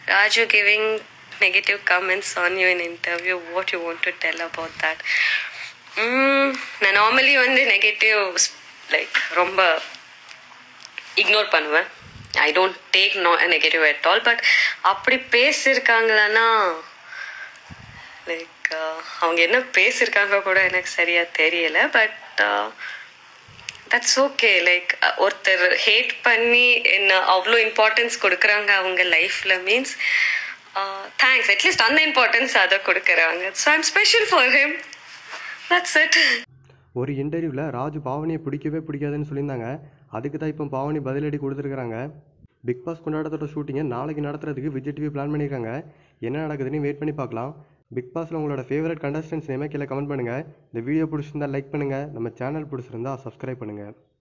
Raju giving negative comments on you in interview. What you want to tell about that? Mm, நான் normally வந்து negative like ரொம்ப ignore பண்ணுவேன் I don't take no negative at all but அப்படி பேசியிருக்காங்களான்னா like அவங்க என்ன பேசியிருக்காங்க கூட எனக்கு சரியா தெரியல பட் தட்ஸ் ஓகே லைக் ஒருத்தர் ஹேட் பண்ணி என்ன அவ்வளோ இம்பார்ட்டன்ஸ் கொடுக்குறாங்க அவங்க லைஃப்பில் மீன்ஸ் தேங்க்ஸ் அட்லீஸ்ட் அந்த இம்பார்ட்டன்ஸ் அதை கொடுக்குறாங்க so I'm special for him that's it ஒரு இன்டர்வியூவில் ராஜு பாவனியை பிடிக்கவே பிடிக்காதுன்னு சொல்லியிருந்தாங்க அதுக்கு தான் இப்போ பாவனி பதிலடி கொடுத்துருக்குறாங்க பிக் பாஸ் கொண்டாடத்தோட ஷூட்டிங்கை நாளைக்கு நடத்துறதுக்கு விஜய் டிவி பிளான் பண்ணியிருக்காங்க என்ன நடக்குதுன்னு வெயிட் பண்ணி பார்க்கலாம் பிக் பாஸில் உங்களோட ஃபேவரட் கண்டஸ்டன்ஸ் நேமே கீழே கமெண்ட் பண்ணுங்கள் இந்த வீடியோ பிடிச்சிருந்தா லைக் பண்ணுங்கள் நம்ம சேனல் பிடிச்சிருந்தா சப்ஸ்கிரைப் பண்ணுங்கள்